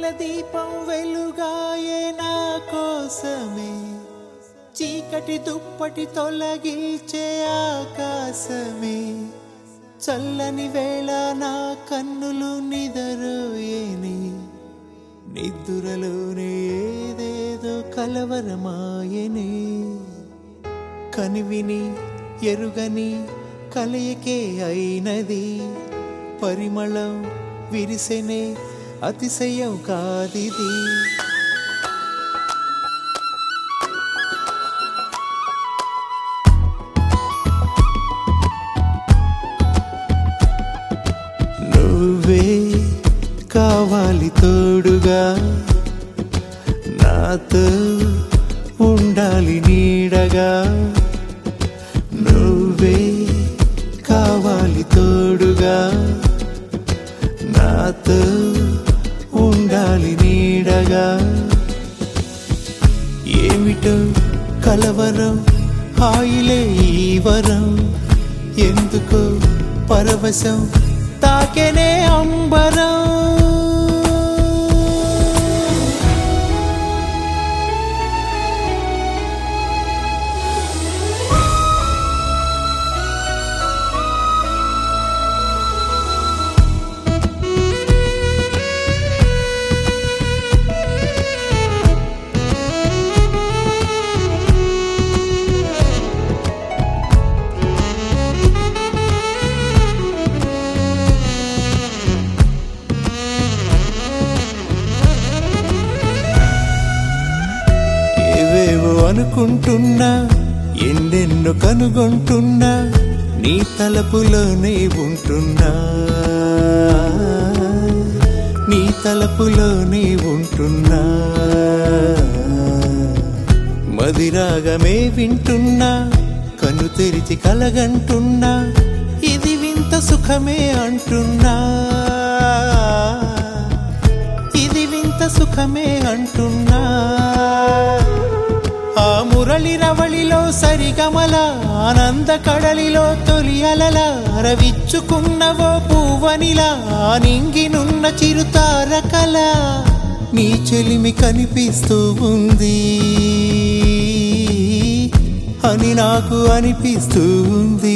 వెన్నెల దీపం వెలుగాయే నా కోసమే చీకటి దుప్పటి తొలగిల్చే ఆకాశమే చల్లని వేళ నా కన్నులు నిదరోయేని నిద్దురలోనే ఏదేదో కలవరమాయనే కనివిని ఎరుగని కలయికే అయినది పరిమళం విరిసెనే అతిశయం కాదిది నువ్వే కావాలి తోడుగా నాతో ఉండాలి నీడగా నువ్వే కావాలి తోడుగా నాతో ఉండాలి నీడగా ఏమిటో కలవరం హాయిలే ఈ వరం ఎందుకో పరవశం తాకెనే అంబరం ఏవేవో అనుకుంటున్నా ఎన్నెన్నో కనుగొంటున్నా నీ తలపులోనే ఉంటున్నా నీ తలపులోనే ఉంటున్నా మదిరాగమే వింటున్నా కను తెరిచి కలగంటున్నా ఇది వింత సుఖమే అంటున్నా ఇది వింత సుఖమే అంటున్నా ఆ మురళి రవళిలో సరిగమల ఆనంద కడలిలో తొలి అలల రవిచ్చుకున్నవో పువ్వనిలా నింగినున్న చిరుతారకల నీ చెలిమి కనిపిస్తూ ఉంది అని నాకు అనిపిస్తూ ఉంది